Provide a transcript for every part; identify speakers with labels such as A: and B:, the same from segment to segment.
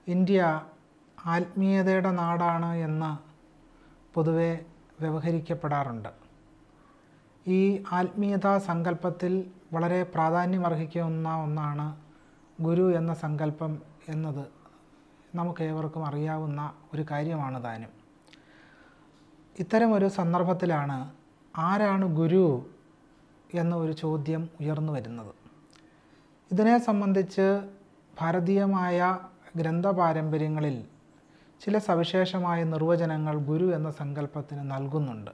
A: India ആത്മീയതയുടെ നാടാണ് എന്ന് പൊതുവെ വ്യവഹരിക്കപ്പെടാറുണ്ട് ഈ ആത്മീയതാ സങ്കല്പത്തിൽ വളരെ പ്രാധാന്യമർഹിക്കുന്ന ഒന്നാണ് ഗുരു എന്ന സങ്കല്പം എന്നത് നമുക്കേവർക്കും അറിയാവുന്ന ഒരു കാര്യമാണ് താനും ഇത്തരമൊരു സന്ദർഭത്തിലാണ് ആരാണ് ഗുരു എന്ന ഒരു ചോദ്യം ഉയർന്നു വരുന്നത് ഇതിനെ സംബന്ധിച്ച് ഭാരതീയമായ ഗ്രന്ഥപാരമ്പര്യങ്ങളിൽ ചില സവിശേഷമായ നിർവചനങ്ങൾ ഗുരു എന്ന സങ്കല്പത്തിന് നൽകുന്നുണ്ട്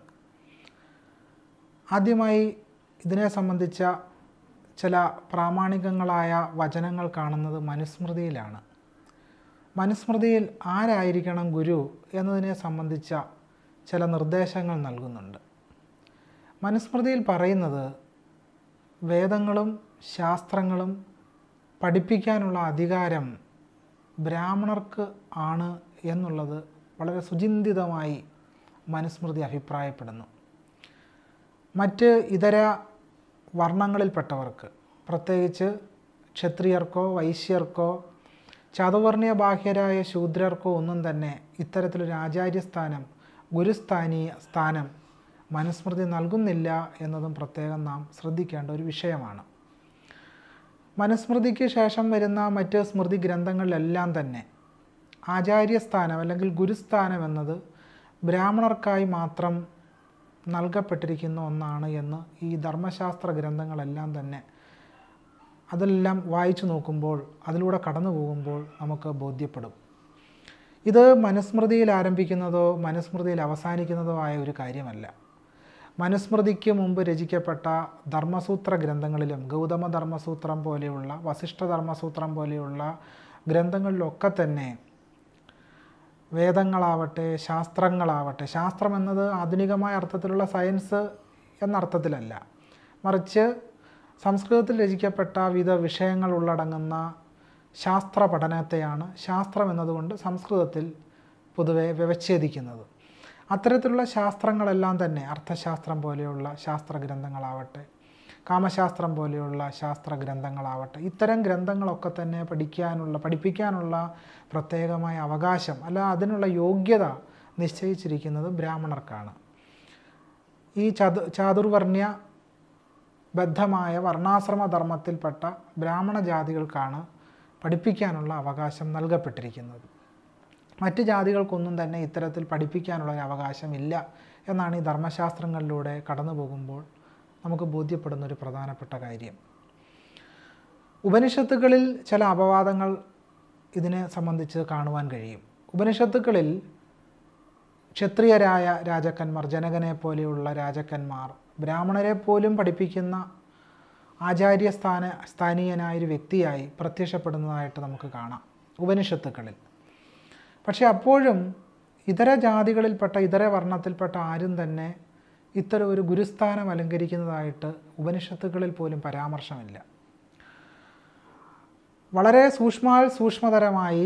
A: ആദ്യമായി ഇതിനെ സംബന്ധിച്ച ചില പ്രാമാണികങ്ങളായ വചനങ്ങൾ കാണുന്നത് മനുസ്മൃതിയിലാണ് മനുസ്മൃതിയിൽ ആരായിരിക്കണം ഗുരു എന്നതിനെ സംബന്ധിച്ച ചില നിർദ്ദേശങ്ങൾ നൽകുന്നുണ്ട് മനുസ്മൃതിയിൽ പറയുന്നത് വേദങ്ങളും ശാസ്ത്രങ്ങളും പഠിപ്പിക്കാനുള്ള അധികാരം ബ്രാഹ്മണർക്ക് ആണ് എന്നുള്ളത് വളരെ സുചിന്തിതമായി മനുസ്മൃതി അഭിപ്രായപ്പെടുന്നു മറ്റ് ഇതര വർണ്ണങ്ങളിൽപ്പെട്ടവർക്ക് പ്രത്യേകിച്ച് ക്ഷത്രിയർക്കോ വൈശ്യർക്കോ ചതുവർണ്ണീയ ബാഹ്യരായ ശൂദ്രർക്കോ ഒന്നും തന്നെ ഇത്തരത്തിലൊരു ആചാര്യസ്ഥാനം ഗുരുസ്ഥാനീയ സ്ഥാനം മനുസ്മൃതി നൽകുന്നില്ല എന്നതും പ്രത്യേകം നാം ശ്രദ്ധിക്കേണ്ട ഒരു വിഷയമാണ് മനുസ്മൃതിക്ക് ശേഷം വരുന്ന മറ്റ് സ്മൃതി ഗ്രന്ഥങ്ങളിലെല്ലാം തന്നെ ആചാര്യസ്ഥാനം അല്ലെങ്കിൽ ഗുരുസ്ഥാനം എന്നത് ബ്രാഹ്മണർക്കായി മാത്രം നൽകപ്പെട്ടിരിക്കുന്ന ഒന്നാണ് എന്ന് ഈ ധർമ്മശാസ്ത്ര ഗ്രന്ഥങ്ങളെല്ലാം തന്നെ അതെല്ലാം വായിച്ചു നോക്കുമ്പോൾ അതിലൂടെ കടന്നു പോകുമ്പോൾ നമുക്ക് ബോധ്യപ്പെടും ഇത് മനുസ്മൃതിയിൽ ആരംഭിക്കുന്നതോ മനുസ്മൃതിയിൽ അവസാനിക്കുന്നതോ ആയ ഒരു കാര്യമല്ല മനുസ്മൃതിക്ക് മുമ്പ് രചിക്കപ്പെട്ട ധർമ്മസൂത്ര ഗ്രന്ഥങ്ങളിലും ഗൗതമ ധർമ്മസൂത്രം പോലെയുള്ള വസിഷ്ഠ ധർമ്മസൂത്രം പോലെയുള്ള ഗ്രന്ഥങ്ങളിലൊക്കെ തന്നെ വേദങ്ങളാവട്ടെ ശാസ്ത്രങ്ങളാവട്ടെ ശാസ്ത്രം എന്നത് ആധുനികമായ അർത്ഥത്തിലുള്ള സയൻസ് എന്ന അർത്ഥത്തിലല്ല മറിച്ച് സംസ്കൃതത്തിൽ രചിക്കപ്പെട്ട വിവിധ വിഷയങ്ങൾ ഉള്ളടങ്ങുന്ന ശാസ്ത്ര പഠനത്തെയാണ് ശാസ്ത്രം എന്നതുകൊണ്ട് സംസ്കൃതത്തിൽ പൊതുവെ വ്യവച്ഛേദിക്കുന്നത് അത്തരത്തിലുള്ള ശാസ്ത്രങ്ങളെല്ലാം തന്നെ അർത്ഥശാസ്ത്രം പോലെയുള്ള ശാസ്ത്ര ഗ്രന്ഥങ്ങളാവട്ടെ കാമശാസ്ത്രം പോലെയുള്ള ശാസ്ത്ര ഗ്രന്ഥങ്ങളാവട്ടെ ഇത്തരം ഗ്രന്ഥങ്ങളൊക്കെ തന്നെ പഠിക്കാനുള്ള പഠിപ്പിക്കാനുള്ള പ്രത്യേകമായ അവകാശം അല്ല അതിനുള്ള യോഗ്യത നിശ്ചയിച്ചിരിക്കുന്നത് ബ്രാഹ്മണർക്കാണ് ഈ ചതു ചാതുർവർണ്ണ്യ ബദ്ധമായ വർണ്ണാശ്രമ ധർമ്മത്തിൽപ്പെട്ട ബ്രാഹ്മണ ജാതികൾക്കാണ് പഠിപ്പിക്കാനുള്ള അവകാശം നൽകപ്പെട്ടിരിക്കുന്നത് മറ്റ് ജാതികൾക്കൊന്നും തന്നെ ഇത്തരത്തിൽ പഠിപ്പിക്കാനുള്ള ഒരു അവകാശമില്ല എന്നാണ് ഈ ധർമ്മശാസ്ത്രങ്ങളിലൂടെ കടന്നു പോകുമ്പോൾ നമുക്ക് ബോധ്യപ്പെടുന്ന ഒരു പ്രധാനപ്പെട്ട കാര്യം ഉപനിഷത്തുകളിൽ ചില അപവാദങ്ങൾ ഇതിനെ സംബന്ധിച്ച് കാണുവാൻ കഴിയും ഉപനിഷത്തുക്കളിൽ ക്ഷത്രിയരായ രാജാക്കന്മാർ ജനകനെ പോലെയുള്ള രാജാക്കന്മാർ ബ്രാഹ്മണരെ പോലും പഠിപ്പിക്കുന്ന ആചാര്യസ്ഥാന സ്ഥാനീയനായൊരു വ്യക്തിയായി പ്രത്യക്ഷപ്പെടുന്നതായിട്ട് നമുക്ക് കാണാം ഉപനിഷത്തുക്കളിൽ പക്ഷേ അപ്പോഴും ഇതര ജാതികളിൽപ്പെട്ട ഇതര വർണ്ണത്തിൽപ്പെട്ട ആരും തന്നെ ഇത്തരം ഒരു ഗുരുസ്ഥാനം അലങ്കരിക്കുന്നതായിട്ട് ഉപനിഷത്തുക്കളിൽ പോലും പരാമർശമില്ല വളരെ സൂക്ഷ്മാൽ സൂക്ഷ്മതരമായി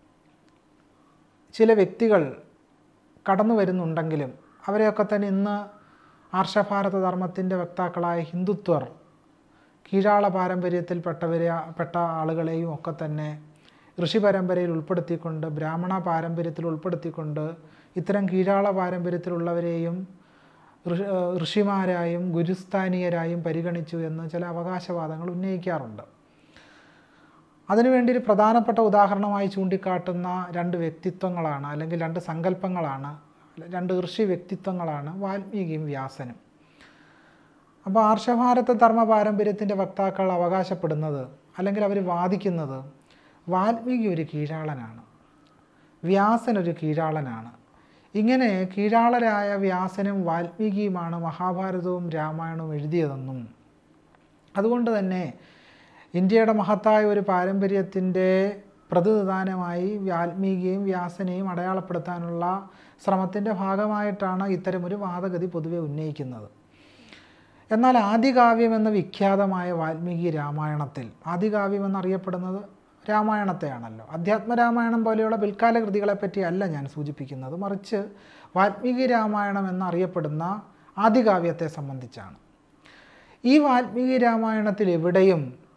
A: ചില വ്യക്തികൾ കടന്നു വരുന്നുണ്ടെങ്കിലും അവരെയൊക്കെ തന്നെ ഇന്ന് ആർഷഭാരത ധർമ്മത്തിൻ്റെ വക്താക്കളായ ഹിന്ദുത്വർ കീഴാള പാരമ്പര്യത്തിൽപ്പെട്ടവരെ പെട്ട ആളുകളെയും ഒക്കെ തന്നെ ഋഷി പരമ്പരയിൽ ഉൾപ്പെടുത്തിക്കൊണ്ട് ബ്രാഹ്മണ പാരമ്പര്യത്തിൽ ഉൾപ്പെടുത്തിക്കൊണ്ട് ഇത്തരം കീഴാള പാരമ്പര്യത്തിലുള്ളവരെയും ഋഷി ഋഷിമാരായും ഗുരുസ്ഥാനീയരായും പരിഗണിച്ചു എന്ന് ചില അവകാശവാദങ്ങൾ ഉന്നയിക്കാറുണ്ട് അതിനുവേണ്ടി ഒരു പ്രധാനപ്പെട്ട ഉദാഹരണമായി ചൂണ്ടിക്കാട്ടുന്ന രണ്ട് വ്യക്തിത്വങ്ങളാണ് അല്ലെങ്കിൽ രണ്ട് സങ്കല്പങ്ങളാണ് രണ്ട് ഋഷി വ്യക്തിത്വങ്ങളാണ് വാൽമീകിയും വ്യാസനും അപ്പോൾ ആർഷഭാരത ധർമ്മ പാരമ്പര്യത്തിൻ്റെ വക്താക്കൾ അവകാശപ്പെടുന്നത് അല്ലെങ്കിൽ അവർ വാദിക്കുന്നത് വാൽമീകി ഒരു കീഴാളനാണ് വ്യാസൻ ഒരു കീഴാളനാണ് ഇങ്ങനെ കീഴാളരായ വ്യാസനും വാൽമീകിയുമാണ് മഹാഭാരതവും രാമായണവും എഴുതിയതെന്നും അതുകൊണ്ട് തന്നെ ഇന്ത്യയുടെ മഹത്തായ ഒരു പാരമ്പര്യത്തിൻ്റെ പ്രതിനിധാനമായി വാൽമീകിയെയും വ്യാസനെയും അടയാളപ്പെടുത്താനുള്ള ശ്രമത്തിൻ്റെ ഭാഗമായിട്ടാണ് ഇത്തരമൊരു വാദഗതി പൊതുവെ ഉന്നയിക്കുന്നത് എന്നാൽ ആദികാവ്യം എന്ന വിഖ്യാതമായ വാൽമീകി രാമായണത്തിൽ ആദികാവ്യം എന്നറിയപ്പെടുന്നത് രാമായണത്തെയാണല്ലോ അധ്യാത്മരാമായണം പോലെയുള്ള പിൽക്കാല കൃതികളെപ്പറ്റി അല്ല ഞാൻ സൂചിപ്പിക്കുന്നത് മറിച്ച് വാൽമീകി രാമായണം എന്നറിയപ്പെടുന്ന ആദികാവ്യത്തെ സംബന്ധിച്ചാണ് ഈ വാൽമീകി രാമായണത്തിൽ എവിടെയും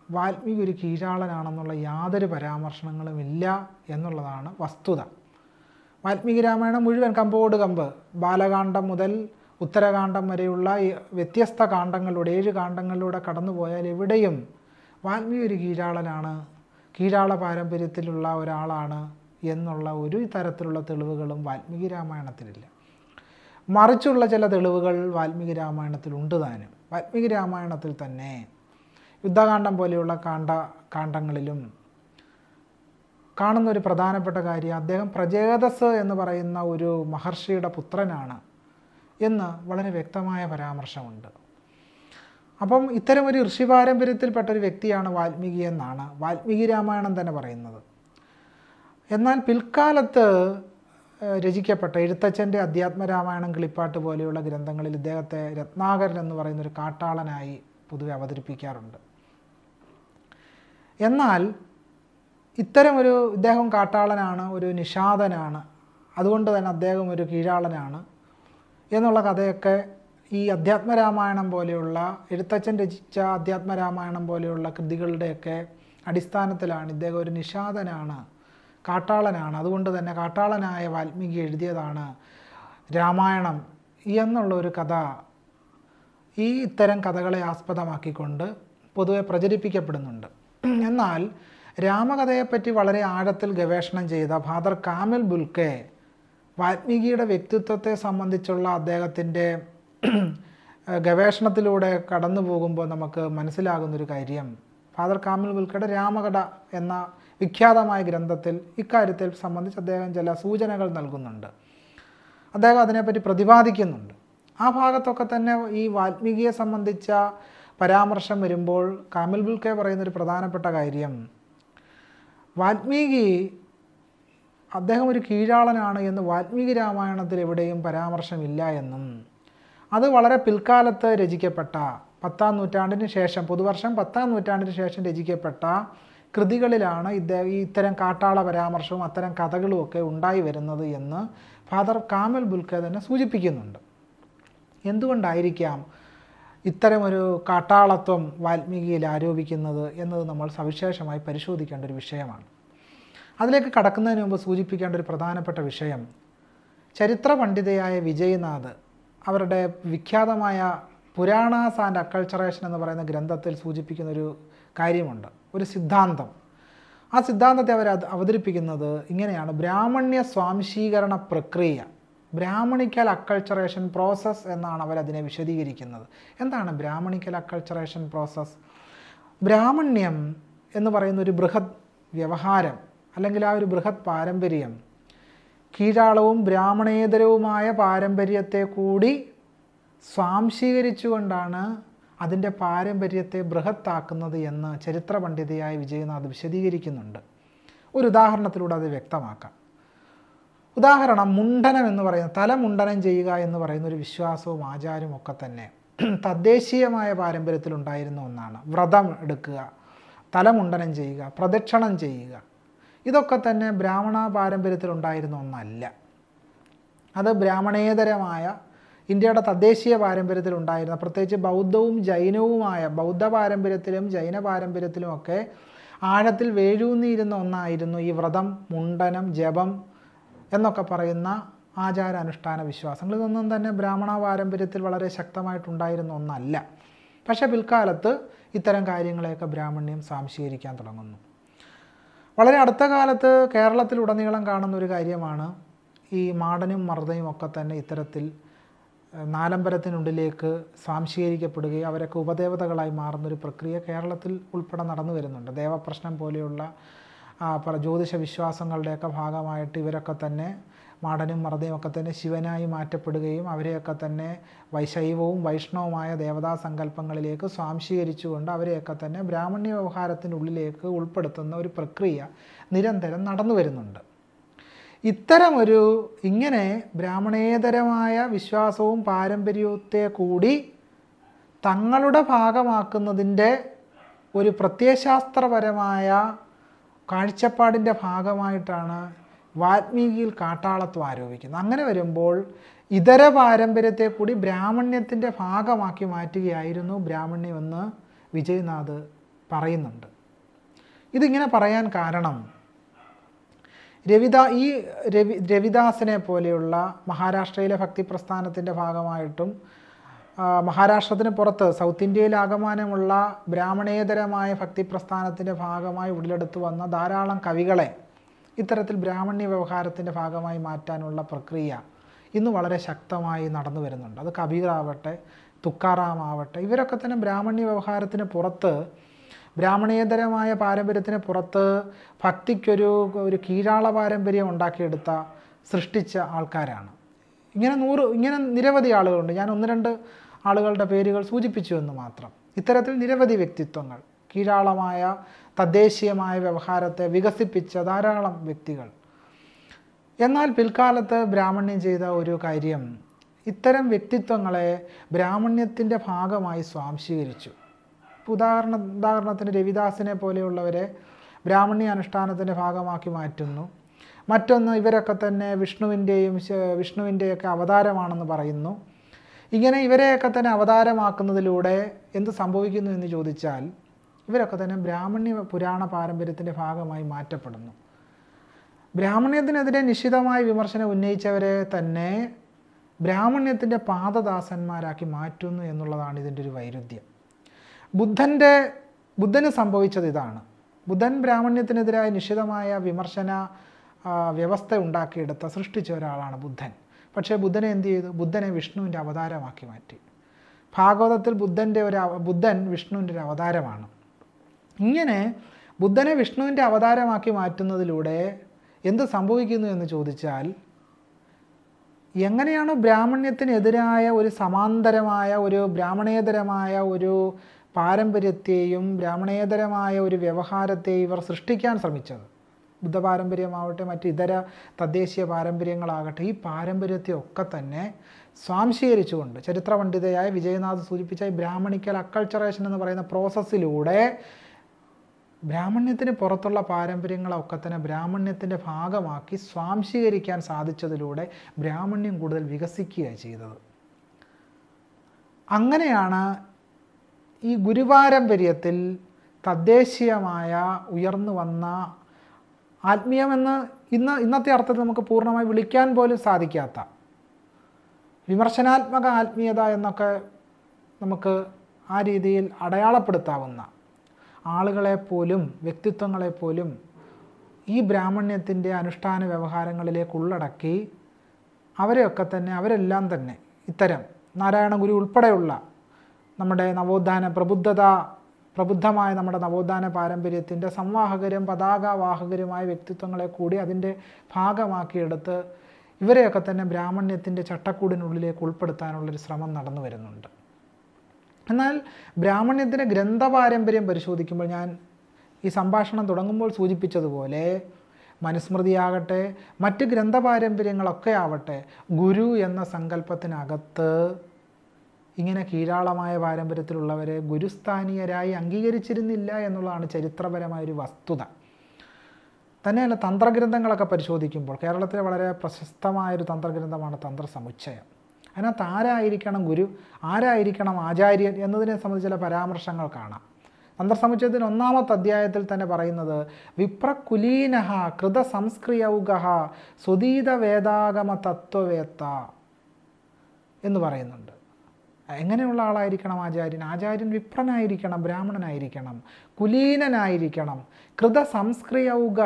A: വാൽമീകി ഒരു കീഴാളനാണെന്നുള്ള യാതൊരു പരാമർശനങ്ങളും ഇല്ല എന്നുള്ളതാണ് വസ്തുത വാൽമീകി രാമായണം മുഴുവൻ കമ്പോട് കമ്പ് ബാലകാന്ഡം മുതൽ ഉത്തരകാന്ഡം വരെയുള്ള ഈ വ്യത്യസ്ത കാണ്ഡങ്ങളിലൂടെ ഏഴ് കാണ്ഡങ്ങളിലൂടെ കടന്നുപോയാൽ എവിടെയും വാൽമീകി ഒരു കീഴാളനാണ് കീഴാള പാരമ്പര്യത്തിലുള്ള ഒരാളാണ് എന്നുള്ള ഒരു തരത്തിലുള്ള തെളിവുകളും വാൽമീകി രാമായണത്തിലില്ല മറിച്ചുള്ള ചില തെളിവുകൾ വാൽമീകി രാമായണത്തിൽ ഉണ്ട് താനും വാൽമീകി രാമായണത്തിൽ തന്നെ യുദ്ധകാന്ഡം പോലെയുള്ള കാണ്ഡ കാണ്ഡങ്ങളിലും കാണുന്ന ഒരു പ്രധാനപ്പെട്ട കാര്യം അദ്ദേഹം പ്രചേതസ് എന്ന് പറയുന്ന ഒരു മഹർഷിയുടെ പുത്രനാണ് എന്ന് വളരെ വ്യക്തമായ പരാമർശമുണ്ട് അപ്പം ഇത്തരം ഒരു ഋഷി പാരമ്പര്യത്തിൽപ്പെട്ട ഒരു വ്യക്തിയാണ് വാൽമീകി എന്നാണ് വാൽമീകി രാമായണം തന്നെ പറയുന്നത് എന്നാൽ പിൽക്കാലത്ത് ഏഹ്, രചിക്കപ്പെട്ട എഴുത്തച്ഛൻ്റെ അധ്യാത്മരാമായണം കിളിപ്പാട്ട് പോലെയുള്ള ഗ്രന്ഥങ്ങളിൽ ഇദ്ദേഹത്തെ രത്നാകരൻ എന്ന് പറയുന്ന ഒരു കാട്ടാളനായി പൊതുവെ അവതരിപ്പിക്കാറുണ്ട് എന്നാൽ ഇത്തരം ഒരു ഇദ്ദേഹം കാട്ടാളനാണ് ഒരു നിഷാദനാണ് അതുകൊണ്ട് തന്നെ അദ്ദേഹം ഒരു കീഴാളനാണ് എന്നുള്ള കഥയൊക്കെ ഈ അധ്യാത്മരാമായണം പോലെയുള്ള എഴുത്തച്ഛൻ രചിച്ച അധ്യാത്മരാമായണം പോലെയുള്ള കൃതികളുടെയൊക്കെ അടിസ്ഥാനത്തിലാണ് ഇദ്ദേഹം ഒരു നിഷാദനാണ് കാട്ടാളനാണ് അതുകൊണ്ട് തന്നെ കാട്ടാളനായ വാൽമീകി എഴുതിയതാണ് രാമായണം എന്നുള്ള ഒരു കഥ ഈ ഇത്തരം കഥകളെ ആസ്പദമാക്കിക്കൊണ്ട് പൊതുവെ പ്രചരിപ്പിക്കപ്പെടുന്നുണ്ട് എന്നാൽ രാമകഥയെപ്പറ്റി വളരെ ആഴത്തിൽ ഗവേഷണം ചെയ്ത ഫാദർ കാമിൽ ബുൽക്കെ വാൽമീകിയുടെ വ്യക്തിത്വത്തെ സംബന്ധിച്ചുള്ള അദ്ദേഹത്തിൻ്റെ ഗവേഷണത്തിലൂടെ കടന്നു പോകുമ്പോൾ നമുക്ക് മനസ്സിലാകുന്നൊരു കാര്യം ഫാദർ കാമിൽ ബുൽക്കയുടെ രാമകഥ എന്ന വിഖ്യാതമായ ഗ്രന്ഥത്തിൽ ഇക്കാര്യത്തിൽ സംബന്ധിച്ച് അദ്ദേഹം ചില സൂചനകൾ നൽകുന്നുണ്ട് അദ്ദേഹം അതിനെപ്പറ്റി പ്രതിപാദിക്കുന്നുണ്ട് ആ ഭാഗത്തൊക്കെ തന്നെ ഈ വാൽമീകിയെ സംബന്ധിച്ച പരാമർശം വരുമ്പോൾ കാമിൽ ബുൽക്കെ പറയുന്നൊരു പ്രധാനപ്പെട്ട കാര്യം വാൽമീകി അദ്ദേഹം ഒരു കീഴാളനാണ് എന്ന് വാൽമീകി രാമായണത്തിൽ എവിടെയും പരാമർശമില്ല എന്നും അത് വളരെ പിൽക്കാലത്ത് രചിക്കപ്പെട്ട പത്താം നൂറ്റാണ്ടിന് ശേഷം പുതുവർഷം പത്താം നൂറ്റാണ്ടിന് ശേഷം രചിക്കപ്പെട്ട കൃതികളിലാണ് ഇദ്ദേഹം ഈ ഇത്തരം കാട്ടാള പരാമർശവും അത്തരം കഥകളും ഒക്കെ ഉണ്ടായി വരുന്നത് എന്ന് ഫാദർ കാമൽ ബുൽക്കെ തന്നെ സൂചിപ്പിക്കുന്നുണ്ട് എന്തുകൊണ്ടായിരിക്കാം ഇത്തരമൊരു കാട്ടാളത്വം വാൽമീകിയിൽ ആരോപിക്കുന്നത് എന്നത് നമ്മൾ സവിശേഷമായി പരിശോധിക്കേണ്ട ഒരു വിഷയമാണ് അതിലേക്ക് കടക്കുന്നതിന് മുമ്പ് സൂചിപ്പിക്കേണ്ട ഒരു പ്രധാനപ്പെട്ട വിഷയം ചരിത്ര പണ്ഡിതയായ വിജയ്നാഥ് അവരുടെ വിഖ്യാതമായ പുരാണാസ് ആൻഡ് അക്കൾച്ചറേഷൻ എന്ന് പറയുന്ന ഗ്രന്ഥത്തിൽ സൂചിപ്പിക്കുന്ന ഒരു കാര്യമുണ്ട് ഒരു സിദ്ധാന്തം ആ സിദ്ധാന്തത്തെ അവർ അത് അവതരിപ്പിക്കുന്നത് ഇങ്ങനെയാണ് ബ്രാഹ്മണ്യ സ്വാംശീകരണ പ്രക്രിയ ബ്രാഹ്മണിക്കൽ അക്കൾച്ചറേഷൻ പ്രോസസ്സ് എന്നാണ് അവരതിനെ വിശദീകരിക്കുന്നത് എന്താണ് ബ്രാഹ്മണിക്കൽ അക്കൾച്ചറേഷൻ പ്രോസസ്സ് ബ്രാഹ്മണ്യം എന്ന് പറയുന്ന ഒരു ബൃഹത് വ്യവഹാരം അല്ലെങ്കിൽ ആ ഒരു ബൃഹത് പാരമ്പര്യം കീഴാളവും ബ്രാഹ്മണേതരവുമായ പാരമ്പര്യത്തെ കൂടി സ്വാംശീകരിച്ചുകൊണ്ടാണ് അതിൻ്റെ പാരമ്പര്യത്തെ ബൃഹത്താക്കുന്നത് എന്ന് ചരിത്ര പണ്ഡിതയായ വിജയനാഥ് വിശദീകരിക്കുന്നുണ്ട് ഒരു ഉദാഹരണത്തിലൂടെ അത് വ്യക്തമാക്കാം ഉദാഹരണം മുണ്ടനം എന്ന് പറയുന്ന തല മുണ്ടനം ചെയ്യുക എന്ന് പറയുന്ന ഒരു വിശ്വാസവും ആചാരവും ഒക്കെ തന്നെ തദ്ദേശീയമായ പാരമ്പര്യത്തിൽ ഉണ്ടായിരുന്ന ഒന്നാണ് വ്രതം എടുക്കുക തലമുണ്ടനം ചെയ്യുക പ്രദക്ഷിണം ചെയ്യുക ഇതൊക്കെ തന്നെ ബ്രാഹ്മണ പാരമ്പര്യത്തിൽ ഉണ്ടായിരുന്ന ഒന്നല്ല അത് ബ്രാഹ്മണേതരമായ ഇന്ത്യയുടെ തദ്ദേശീയ പാരമ്പര്യത്തിൽ ഉണ്ടായിരുന്ന പ്രത്യേകിച്ച് ബൗദ്ധവും ജൈനവുമായ ബൗദ്ധ പാരമ്പര്യത്തിലും ജൈന പാരമ്പര്യത്തിലുമൊക്കെ ആഴത്തിൽ വേഴൂന്നിയിരുന്ന ഒന്നായിരുന്നു ഈ വ്രതം മുണ്ടനം ജപം എന്നൊക്കെ പറയുന്ന ആചാരാനുഷ്ഠാന വിശ്വാസങ്ങൾ ഇതൊന്നും തന്നെ ബ്രാഹ്മണ പാരമ്പര്യത്തിൽ വളരെ ശക്തമായിട്ടുണ്ടായിരുന്ന ഒന്നല്ല പക്ഷേ പിൽക്കാലത്ത് ഇത്തരം കാര്യങ്ങളെയൊക്കെ ബ്രാഹ്മണ്യം സ്വാംശീകരിക്കാൻ തുടങ്ങുന്നു വളരെ അടുത്ത കാലത്ത് കേരളത്തിലുടനീളം കാണുന്ന ഒരു കാര്യമാണ് ഈ മാടനും മർദ്ദയും ഒക്കെ തന്നെ ഇത്തരത്തിൽ ഏഹ്, നാലമ്പലത്തിനുള്ളിലേക്ക് സ്വാംശീകരിക്കപ്പെടുകയും അവരൊക്കെ ഉപദേവതകളായി മാറുന്നൊരു പ്രക്രിയ കേരളത്തിൽ ഉൾപ്പെടെ നടന്നു വരുന്നുണ്ട് ദേവപ്രശ്നം പോലെയുള്ള ആ, പല ജ്യോതിഷ വിശ്വാസങ്ങളുടെയൊക്കെ ഭാഗമായിട്ട് ഇവരൊക്കെ തന്നെ മാടനും മർദ്ദയും ഒക്കെ തന്നെ ശിവനായി മാറ്റപ്പെടുകയും അവരെയൊക്കെ തന്നെ വൈശൈവവും വൈഷ്ണവുമായ ദേവതാ സങ്കല്പങ്ങളിലേക്ക് സ്വാംശീകരിച്ചുകൊണ്ട് അവരെയൊക്കെ തന്നെ ബ്രാഹ്മണ്യ വ്യവഹാരത്തിനുള്ളിലേക്ക് ഉൾപ്പെടുത്തുന്ന ഒരു പ്രക്രിയ നിരന്തരം നടന്നു വരുന്നുണ്ട് ഇത്തരമൊരു ഇങ്ങനെ ബ്രാഹ്മണേതരമായ വിശ്വാസവും പാരമ്പര്യത്തെ കൂടി തങ്ങളുടെ ഭാഗമാക്കുന്നതിൻ്റെ ഒരു പ്രത്യയശാസ്ത്രപരമായ കാഴ്ചപ്പാടിൻ്റെ ഭാഗമായിട്ടാണ് വാൽമീകിയിൽ കാട്ടാളത്വം ആരോപിക്കുന്നത് അങ്ങനെ വരുമ്പോൾ ഇതര പാരമ്പര്യത്തെ കൂടി ബ്രാഹ്മണ്യത്തിൻ്റെ ഭാഗമാക്കി മാറ്റുകയായിരുന്നു ബ്രാഹ്മണ്യമെന്ന് വിജയനാഥ് പറയുന്നുണ്ട് ഇതിങ്ങനെ പറയാൻ കാരണം രവിദാ ഈ രവി രവിദാസിനെ പോലെയുള്ള മഹാരാഷ്ട്രയിലെ ഭക്തി പ്രസ്ഥാനത്തിൻ്റെ ഭാഗമായിട്ടും ആ, മഹാരാഷ്ട്രത്തിന് പുറത്ത് സൗത്ത് ഇന്ത്യയിലാകമാനമുള്ള ബ്രാഹ്മണേതരമായ ഭക്തി പ്രസ്ഥാനത്തിൻ്റെ ഭാഗമായി ഉടലെടുത്തു വന്ന ധാരാളം കവികളെ ഇത്തരത്തിൽ ബ്രാഹ്മണ്യ വ്യവഹാരത്തിൻ്റെ ഭാഗമായി മാറ്റാനുള്ള പ്രക്രിയ ഇന്ന് വളരെ ശക്തമായി നടന്നു വരുന്നുണ്ട് അത് കബീറാവട്ടെ തുക്കാറാം ആവട്ടെ ഇവരൊക്കെ തന്നെ ബ്രാഹ്മണ്യ വ്യവഹാരത്തിന് പുറത്ത് ബ്രാഹ്മണേതരമായ പാരമ്പര്യത്തിന് പുറത്ത് ഭക്തിക്കൊരു ഒരു കീഴാള പാരമ്പര്യം ഉണ്ടാക്കിയെടുത്ത സൃഷ്ടിച്ച ആൾക്കാരാണ് ഇങ്ങനെ നൂറ് ഇങ്ങനെ നിരവധി ആളുകളുണ്ട് ഞാൻ ഒന്ന് രണ്ട് ആളുകളുടെ പേരുകൾ സൂചിപ്പിച്ചു എന്ന് മാത്രം ഇത്തരത്തിൽ നിരവധി വ്യക്തിത്വങ്ങൾ കീഴാളമായ തദ്ദേശീയമായ വ്യവഹാരത്തെ വികസിപ്പിച്ച ധാരാളം വ്യക്തികൾ എന്നാൽ പിൽക്കാലത്ത് ബ്രാഹ്മണ്യം ചെയ്ത ഒരു കാര്യം ഇത്തരം വ്യക്തിത്വങ്ങളെ ബ്രാഹ്മണ്യത്തിൻ്റെ ഭാഗമായി സ്വാംശീകരിച്ചു ഇപ്പൊ ഉദാഹരണ ഉദാഹരണത്തിന് രവിദാസിനെ പോലെയുള്ളവരെ ബ്രാഹ്മണ്യ അനുഷ്ഠാനത്തിൻ്റെ ഭാഗമാക്കി മാറ്റുന്നു മറ്റൊന്ന് ഇവരൊക്കെ തന്നെ വിഷ്ണുവിൻ്റെയും വിഷ്ണുവിൻ്റെയൊക്കെ അവതാരമാണെന്ന് പറയുന്നു ഇങ്ങനെ ഇവരെയൊക്കെ തന്നെ അവതാരമാക്കുന്നതിലൂടെ എന്ത് സംഭവിക്കുന്നു എന്ന് ചോദിച്ചാൽ ഇവരൊക്കെ തന്നെ ബ്രാഹ്മണ്യ പുരാണ പാരമ്പര്യത്തിൻ്റെ ഭാഗമായി മാറ്റപ്പെടുന്നു ബ്രാഹ്മണ്യത്തിനെതിരെ നിശ്ചിതമായ വിമർശനം ഉന്നയിച്ചവരെ തന്നെ ബ്രാഹ്മണ്യത്തിൻ്റെ പാദദാസന്മാരാക്കി മാറ്റുന്നു എന്നുള്ളതാണ് ഇതിൻ്റെ ഒരു വൈരുദ്ധ്യം ബുദ്ധൻ്റെ ബുദ്ധന് സംഭവിച്ചത് ഇതാണ് ബുദ്ധൻ ബ്രാഹ്മണ്യത്തിനെതിരായ നിശ്ചിതമായ വിമർശന ആ, വ്യവസ്ഥ ഉണ്ടാക്കിയെടുത്ത സൃഷ്ടിച്ച ഒരാളാണ് ബുദ്ധൻ പക്ഷേ ബുദ്ധനെ എന്ത് ചെയ്തു ബുദ്ധനെ വിഷ്ണുവിൻ്റെ അവതാരമാക്കി മാറ്റി ഭാഗവതത്തിൽ ബുദ്ധൻ്റെ ഒരു അവ- ബുദ്ധൻ വിഷ്ണുവിൻ്റെ ഒരു അവതാരമാണ് ഇങ്ങനെ ബുദ്ധനെ വിഷ്ണുവിൻ്റെ അവതാരമാക്കി മാറ്റുന്നതിലൂടെ എന്ത് സംഭവിക്കുന്നു എന്ന് ചോദിച്ചാൽ എങ്ങനെയാണോ ബ്രാഹ്മണ്യത്തിനെതിരായ ഒരു സമാന്തരമായ ഒരു ബ്രാഹ്മണേതരമായ ഒരു പാരമ്പര്യത്തെയും ബ്രാഹ്മണേതരമായ ഒരു വ്യവഹാരത്തെയും ഇവർ സൃഷ്ടിക്കാൻ ശ്രമിച്ചത് ബുദ്ധ പാരമ്പര്യമാവട്ടെ മറ്റ് ഇതര തദ്ദേശീയ പാരമ്പര്യങ്ങളാകട്ടെ ഈ പാരമ്പര്യത്തെ ഒക്കെ തന്നെ സ്വാംശീകരിച്ചുകൊണ്ട് ചരിത്ര പണ്ഡിതയായ വിജയനാഥ് സൂചിപ്പിച്ച ഈ ബ്രാഹ്മണിക്കൽ അക്കൾച്ചറേഷൻ എന്ന് പറയുന്ന പ്രോസസ്സിലൂടെ ബ്രാഹ്മണ്യത്തിന് പുറത്തുള്ള പാരമ്പര്യങ്ങളൊക്കെ തന്നെ ബ്രാഹ്മണ്യത്തിൻ്റെ ഭാഗമാക്കി സ്വാംശീകരിക്കാൻ സാധിച്ചതിലൂടെ ബ്രാഹ്മണ്യം കൂടുതൽ വികസിക്കുകയാണ് ചെയ്തത് അങ്ങനെയാണ് ഈ ഗുരുപാരമ്പര്യത്തിൽ തദ്ദേശീയമായ ഉയർന്നു വന്ന ആത്മീയമെന്ന് ഇന്ന് ഇന്നത്തെ അർത്ഥത്തിൽ നമുക്ക് പൂർണ്ണമായി വിളിക്കാൻ പോലും സാധിക്കാത്ത വിമർശനാത്മക ആത്മീയത എന്നൊക്കെ നമുക്ക് ആ രീതിയിൽ അടയാളപ്പെടുത്താവുന്ന ആളുകളെ പോലും വ്യക്തിത്വങ്ങളെ പോലും ഈ ബ്രാഹ്മണ്യത്തിൻ്റെ അനുഷ്ഠാന വ്യവഹാരങ്ങളിലേക്ക് ഉള്ളടക്കി അവരെയൊക്കെ തന്നെ അവരെല്ലാം തന്നെ ഇത്തരം നാരായണ ഗുരു ഉൾപ്പെടെയുള്ള നമ്മുടെ നവോത്ഥാന പ്രബുദ്ധത പ്രബുദ്ധമായ നമ്മുടെ നവോത്ഥാന പാരമ്പര്യത്തിൻ്റെ സംവാഹകരും പതാകവാഹകരുമായ വ്യക്തിത്വങ്ങളെ കൂടി അതിൻ്റെ ഭാഗമാക്കിയെടുത്ത് ഇവരെയൊക്കെ തന്നെ ബ്രാഹ്മണ്യത്തിൻ്റെ ചട്ടക്കൂടിനുള്ളിലേക്ക് ഉൾപ്പെടുത്താനുള്ളൊരു ശ്രമം നടന്നു വരുന്നുണ്ട് എന്നാൽ ബ്രാഹ്മണ്യത്തിൻ്റെ ഗ്രന്ഥപാരമ്പര്യം പരിശോധിക്കുമ്പോൾ ഞാൻ ഈ സംഭാഷണം തുടങ്ങുമ്പോൾ സൂചിപ്പിച്ചതുപോലെ മനുസ്മൃതിയാകട്ടെ മറ്റ് ഗ്രന്ഥപാരമ്പര്യങ്ങളൊക്കെ ആവട്ടെ ഗുരു എന്ന സങ്കല്പത്തിനകത്ത് ഇങ്ങനെ കീഴാളമായ പാരമ്പര്യത്തിലുള്ളവരെ ഗുരുസ്ഥാനീയരായി അംഗീകരിച്ചിരുന്നില്ല എന്നുള്ളതാണ് ചരിത്രപരമായ ഒരു വസ്തുത തന്നെയല്ല തന്ത്രഗ്രന്ഥങ്ങളൊക്കെ പരിശോധിക്കുമ്പോൾ കേരളത്തിലെ വളരെ പ്രശസ്തമായൊരു തന്ത്രഗ്രന്ഥമാണ് തന്ത്രസമുച്ചയം അതിനകത്ത് ആരായിരിക്കണം ഗുരു ആരായിരിക്കണം ആചാര്യൻ എന്നതിനെ സംബന്ധിച്ച് ചില പരാമർശങ്ങൾ കാണാം തന്ത്രസമുച്ചയത്തിന് ഒന്നാമത്തെ അധ്യായത്തിൽ തന്നെ പറയുന്നത് വിപ്രകുലീനഹ കൃത സംസ്ക്രിയൗക സ്വതീത വേദാഗമ തത്വവേത്ത എന്ന് പറയുന്നുണ്ട് എങ്ങനെയുള്ള ആളായിരിക്കണം ആചാര്യൻ ആചാര്യൻ വിപ്രനായിരിക്കണം ബ്രാഹ്മണനായിരിക്കണം കുലീനനായിരിക്കണം കൃത സംസ്ക്രിയൗക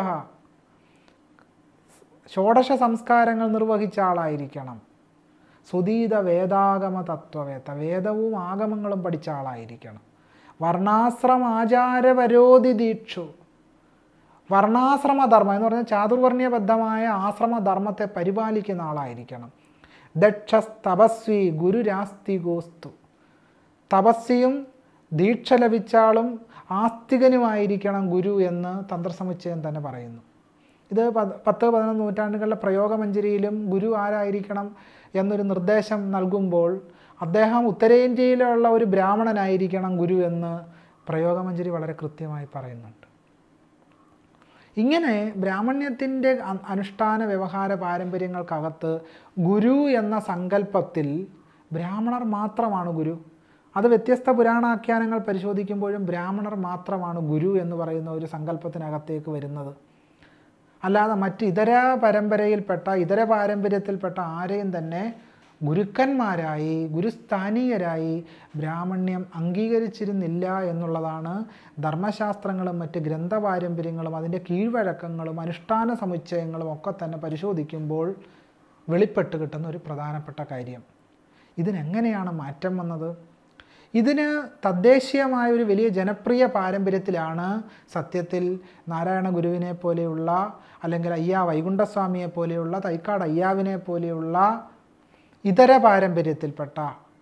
A: ഷോഡശ സംസ്കാരങ്ങൾ നിർവഹിച്ച ആളായിരിക്കണം സുതീത വേദാഗമ തത്വവേത്ത വേദവും ആഗമങ്ങളും പഠിച്ച ആളായിരിക്കണം വർണ്ണാശ്രമ ആചാരപരോധി ദീക്ഷു വർണ്ണാശ്രമധർമ്മം എന്ന് പറഞ്ഞാൽ ചാതുർവർണ്ണയബദ്ധമായ ആശ്രമധർമ്മത്തെ പരിപാലിക്കുന്ന ആളായിരിക്കണം ദക്ഷസ് തപസ്വി ഗുരുരാസ്തികോസ്തു തപസ്വിയും ദീക്ഷ ലഭിച്ച ആളും ആസ്തികനുമായിരിക്കണം ഗുരു എന്ന് തന്ത്രസമുച്ചയം തന്നെ പറയുന്നു ഇത് പത് പത്ത് പതിനൊന്ന് നൂറ്റാണ്ടുകളിലെ പ്രയോഗമഞ്ജരിയിലും ഗുരു ആരായിരിക്കണം എന്നൊരു നിർദ്ദേശം നൽകുമ്പോൾ അദ്ദേഹം ഉത്തരേന്ത്യയിലുള്ള ഒരു ബ്രാഹ്മണനായിരിക്കണം ഗുരു എന്ന് പ്രയോഗമഞ്ജരി വളരെ കൃത്യമായി പറയുന്നുണ്ട് ഇങ്ങനെ ബ്രാഹ്മണ്യത്തിൻ്റെ അ- അനുഷ്ഠാന വ്യവഹാര പാരമ്പര്യങ്ങൾക്കകത്ത് ഗുരു എന്ന സങ്കല്പത്തിൽ ബ്രാഹ്മണർ മാത്രമാണ് ഗുരു അത് വ്യത്യസ്ത പുരാണാഖ്യാനങ്ങൾ പരിശോധിക്കുമ്പോഴും ബ്രാഹ്മണർ മാത്രമാണ് ഗുരു എന്ന് പറയുന്ന ഒരു സങ്കല്പത്തിനകത്തേക്ക് വരുന്നത് അല്ലാതെ മറ്റ് ഇതര പരമ്പരയിൽപ്പെട്ട ഇതര പാരമ്പര്യത്തിൽപ്പെട്ട ആരെയും തന്നെ ഗുരുക്കന്മാരായി ഗുരുസ്ഥാനീയരായി ബ്രാഹ്മണ്യം അംഗീകരിച്ചിരുന്നില്ല എന്നുള്ളതാണ് ധർമ്മശാസ്ത്രങ്ങളും മറ്റ് ഗ്രന്ഥപാരമ്പര്യങ്ങളും അതിൻ്റെ കീഴ്വഴക്കങ്ങളും അനുഷ്ഠാന സമുച്ചയങ്ങളും ഒക്കെ തന്നെ പരിശോധിക്കുമ്പോൾ വെളിപ്പെട്ട് കിട്ടുന്ന ഒരു പ്രധാനപ്പെട്ട കാര്യം ഇതിനെങ്ങനെയാണ് മാറ്റം വന്നത് ഇതിന് തദ്ദേശീയമായ ഒരു വലിയ ജനപ്രിയ പാരമ്പര്യത്തിലാണ് സത്യത്തിൽ നാരായണ ഗുരുവിനെ പോലെയുള്ള അല്ലെങ്കിൽ അയ്യാ വൈകുണ്ഠസ്വാമിയെ പോലെയുള്ള തൈക്കാട് അയ്യാവിനെ പോലെയുള്ള ഇതര പാരമ്പര്യത്തിൽപ്പെട്ട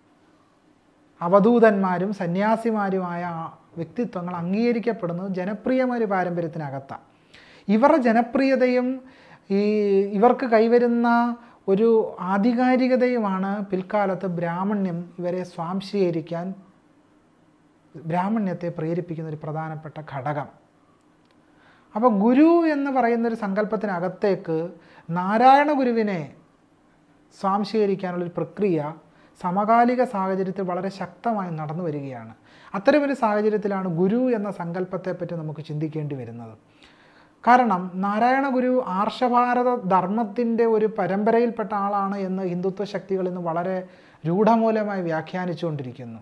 A: അവധൂതന്മാരും സന്യാസിമാരുമായ വ്യക്തിത്വങ്ങൾ അംഗീകരിക്കപ്പെടുന്നത് ജനപ്രിയമായ ഒരു പാരമ്പര്യത്തിനകത്താണ് ഇവരുടെ ജനപ്രിയതയും ഈ ഇവർക്ക് കൈവരുന്ന ഒരു ആധികാരികതയുമാണ് പിൽക്കാലത്ത് ബ്രാഹ്മണ്യം ഇവരെ സ്വാംശീകരിക്കാൻ ബ്രാഹ്മണ്യത്തെ പ്രേരിപ്പിക്കുന്ന ഒരു പ്രധാനപ്പെട്ട ഘടകം അപ്പോൾ ഗുരു എന്ന് പറയുന്ന ഒരു സങ്കല്പത്തിനകത്തേക്ക് നാരായണ ഗുരുവിനെ സ്വാംശീകരിക്കാനുള്ളൊരു പ്രക്രിയ സമകാലിക സാഹചര്യത്തിൽ വളരെ ശക്തമായി നടന്നു വരികയാണ് അത്തരമൊരു സാഹചര്യത്തിലാണ് ഗുരു എന്ന സങ്കല്പത്തെപ്പറ്റി നമുക്ക് ചിന്തിക്കേണ്ടി വരുന്നത് കാരണം നാരായണ ഗുരു ആർഷഭാരത ധർമ്മത്തിൻ്റെ ഒരു പരമ്പരയിൽപ്പെട്ട ആളാണ് എന്ന് ഹിന്ദുത്വ ശക്തികൾ ഇന്ന് വളരെ രൂഢമൂലമായി വ്യാഖ്യാനിച്ചുകൊണ്ടിരിക്കുന്നു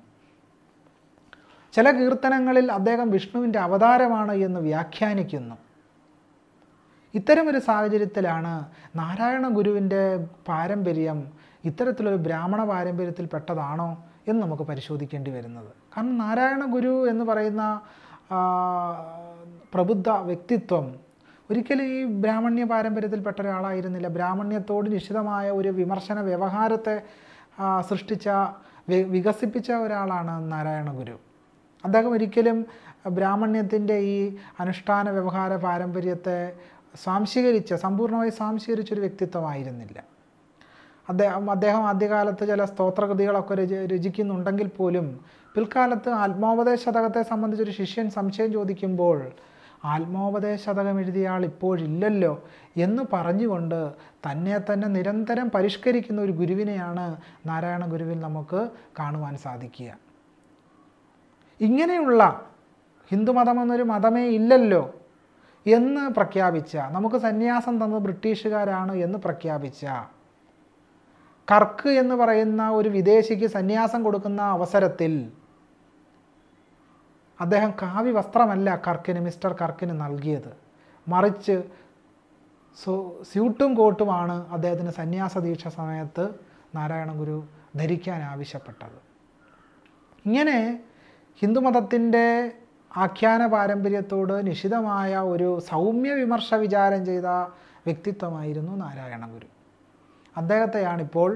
A: ചില കീർത്തനങ്ങളിൽ അദ്ദേഹം വിഷ്ണുവിൻ്റെ അവതാരമാണ് എന്ന് വ്യാഖ്യാനിക്കുന്നു ഇത്തരമൊരു സാഹചര്യത്തിലാണ് നാരായണ ഗുരുവിൻ്റെ പാരമ്പര്യം ഇത്തരത്തിലൊരു ബ്രാഹ്മണ പാരമ്പര്യത്തിൽപ്പെട്ടതാണോ എന്ന് നമുക്ക് പരിശോധിക്കേണ്ടി വരുന്നത് കാരണം നാരായണ ഗുരു എന്ന് പറയുന്ന ആ, പ്രബുദ്ധ വ്യക്തിത്വം ഒരിക്കലും ഈ ബ്രാഹ്മണ്യ പാരമ്പര്യത്തിൽപ്പെട്ട ഒരാളായിരുന്നില്ല ബ്രാഹ്മണ്യത്തോട് നിശ്ചിതമായ ഒരു വിമർശന വ്യവഹാരത്തെ ആ, സൃഷ്ടിച്ച വി- വികസിപ്പിച്ച ഒരാളാണ് നാരായണ ഗുരു അദ്ദേഹം ഒരിക്കലും ബ്രാഹ്മണ്യത്തിൻ്റെ ഈ അനുഷ്ഠാന വ്യവഹാര പാരമ്പര്യത്തെ സ്വാംശീകരിച്ച സമ്പൂർണ്ണമായി സ്വാംശീകരിച്ച ഒരു വ്യക്തിത്വമായിരുന്നില്ല അദ്ദേഹം അദ്ദേഹം ആദ്യകാലത്ത് ചില സ്തോത്രകൃതികളൊക്കെ രച രചിക്കുന്നുണ്ടെങ്കിൽ പോലും പിൽക്കാലത്ത് ആത്മോപദേശ ശതകത്തെ സംബന്ധിച്ചൊരു ശിഷ്യൻ സംശയം ചോദിക്കുമ്പോൾ ആത്മോപദേശ ശതകം എഴുതിയ ആൾ ഇപ്പോഴില്ലല്ലോ എന്ന് പറഞ്ഞുകൊണ്ട് തന്നെ തന്നെ നിരന്തരം പരിഷ്കരിക്കുന്ന ഒരു ഗുരുവിനെയാണ് നാരായണ ഗുരുവിൽ നമുക്ക് കാണുവാൻ സാധിക്കുക ഇങ്ങനെയുള്ള ഹിന്ദുമതം എന്നൊരു മതമേ ഇല്ലല്ലോ എന്ന് പ്രഖ്യാപിച്ച നമുക്ക് സന്യാസം തന്നത് ബ്രിട്ടീഷുകാരാണ് എന്ന് പ്രഖ്യാപിച്ച കർക്ക് എന്ന് പറയുന്ന ഒരു വിദേശിക്ക് സന്യാസം കൊടുക്കുന്ന അവസരത്തിൽ അദ്ദേഹം കാവി വസ്ത്രമല്ല കർക്കിന് മിസ്റ്റർ കർക്കിന് നൽകിയത് മറിച്ച് സോ സ്യൂട്ടും കോട്ടുമാണ് അദ്ദേഹത്തിന് സന്യാസ ദീക്ഷ സമയത്ത് നാരായണ ഗുരു ധരിക്കാൻ ആവശ്യപ്പെട്ടത് ഇങ്ങനെ ഹിന്ദുമതത്തിൻ്റെ ആഖ്യാന പാരമ്പര്യത്തോട് നിശിതമായ ഒരു സൗമ്യ വിമർശ വിചാരം ചെയ്ത വ്യക്തിത്വമായിരുന്നു നാരായണ ഗുരു അദ്ദേഹത്തെയാണിപ്പോൾ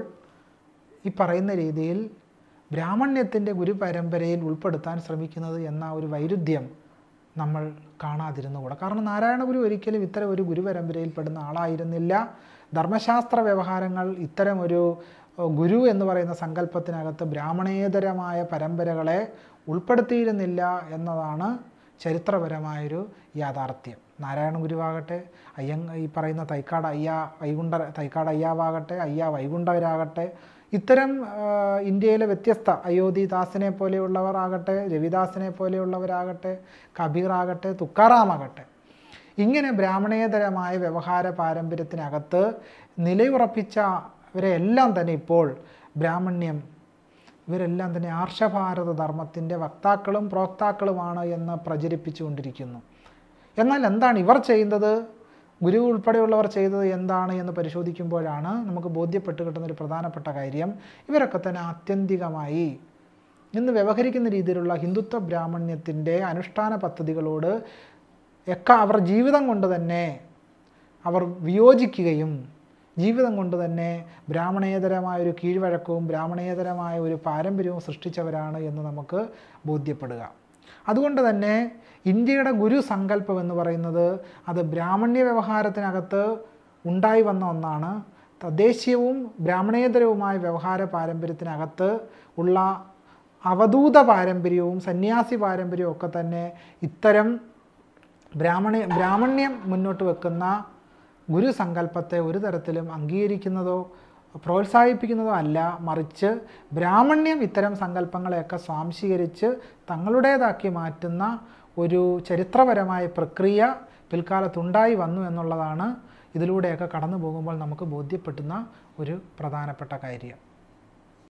A: ഈ പറയുന്ന രീതിയിൽ ബ്രാഹ്മണ്യത്തിൻ്റെ ഗുരുപരമ്പരയിൽ ഉൾപ്പെടുത്താൻ ശ്രമിക്കുന്നത് എന്ന ഒരു വൈരുദ്ധ്യം നമ്മൾ കാണാതിരുന്നുകൂടാ കാരണം നാരായണ ഗുരു ഒരിക്കലും ഇത്തരം ഒരു ഗുരുപരമ്പരയിൽ പെടുന്ന ആളായിരുന്നില്ല ധർമ്മശാസ്ത്ര വ്യവഹാരങ്ങൾ ഇത്തരം ഒരു ഏഹ്, ഗുരു എന്ന് പറയുന്ന സങ്കല്പത്തിനകത്ത് ബ്രാഹ്മണേതരമായ പരമ്പരകളെ ഉൾപ്പെടുത്തിയിരുന്നില്ല എന്നതാണ് ചരിത്രപരമായൊരു യാഥാർത്ഥ്യം നാരായണ ഗുരുവാകട്ടെ അയ്യങ് ഈ പറയുന്ന തൈക്കാട് അയ്യ വൈകുണ്ഠ തൈക്കാട് അയ്യാവാകട്ടെ അയ്യ വൈകുണ്ഠവരാകട്ടെ ഇത്തരം ആ, ഇന്ത്യയിലെ വ്യത്യസ്ത അയോധ്യദാസിനെ പോലെയുള്ളവർ ആകട്ടെ രവിദാസിനെ പോലെയുള്ളവരാകട്ടെ കബീർ ആകട്ടെ തുക്കാറാമാകട്ടെ ഇങ്ങനെ ബ്രാഹ്മണേതരമായ വ്യവഹാര പാരമ്പര്യത്തിനകത്ത് നിലയുറപ്പിച്ചവരെ എല്ലാം തന്നെ ഇപ്പോൾ ബ്രാഹ്മണ്യം ഇവരെല്ലാം തന്നെ ആർഷഭാരത ധർമ്മത്തിൻ്റെ വക്താക്കളും പ്രോക്താക്കളുമാണ് എന്ന് പ്രചരിപ്പിച്ചുകൊണ്ടിരിക്കുന്നു എന്നാൽ എന്താണ് ഇവർ ചെയ്യുന്നത് ഗുരു ഉൾപ്പെടെയുള്ളവർ ചെയ്തത് എന്താണ് എന്ന് പരിശോധിക്കുമ്പോഴാണ് നമുക്ക് ബോധ്യപ്പെട്ട് കിട്ടുന്ന ഒരു പ്രധാനപ്പെട്ട കാര്യം ഇവരൊക്കെ തന്നെ ആത്യന്തികമായി ഇന്ന് വ്യവഹരിക്കുന്ന രീതിയിലുള്ള ഹിന്ദുത്വ ബ്രാഹ്മണ്യത്തിൻ്റെ അനുഷ്ഠാന പദ്ധതികളോട് ഒക്കെ അവർ ജീവിതം കൊണ്ട് തന്നെ അവർ വിയോജിക്കുകയും ജീവിതം കൊണ്ട് തന്നെ ബ്രാഹ്മണേതരമായ ഒരു കീഴ്വഴക്കവും ബ്രാഹ്മണേതരമായ ഒരു പാരമ്പര്യവും സൃഷ്ടിച്ചവരാണ് എന്ന് നമുക്ക് ബോധ്യപ്പെടുക അതുകൊണ്ട് തന്നെ ഇന്ത്യയുടെ ഗുരു സങ്കല്പം എന്ന് പറയുന്നത് അത് ബ്രാഹ്മണ്യ വ്യവഹാരത്തിനകത്ത് ഉണ്ടായി വന്ന ഒന്നാണ് തദ്ദേശീയവും ബ്രാഹ്മണേതരവുമായ വ്യവഹാര പാരമ്പര്യത്തിനകത്ത് ഉള്ള അവധൂത പാരമ്പര്യവും സന്യാസി പാരമ്പര്യവും ഒക്കെ തന്നെ ഇത്തരം ബ്രാഹ്മണ ബ്രാഹ്മണ്യം മുന്നോട്ട് വെക്കുന്ന ഗുരുസങ്കല്പത്തെ ഒരു തരത്തിലും അംഗീകരിക്കുന്നതോ പ്രോത്സാഹിപ്പിക്കുന്നതോ അല്ല മറിച്ച് ബ്രാഹ്മണ്യം ഇത്തരം സങ്കല്പങ്ങളെയൊക്കെ സ്വാംശീകരിച്ച് തങ്ങളുടേതാക്കി മാറ്റുന്ന ഒരു ചരിത്രപരമായ പ്രക്രിയ പിൽക്കാലത്തുണ്ടായി വന്നു എന്നുള്ളതാണ് ഇതിലൂടെയൊക്കെ കടന്നു പോകുമ്പോൾ നമുക്ക് ബോധ്യപ്പെടുന്ന ഒരു പ്രധാനപ്പെട്ട കാര്യം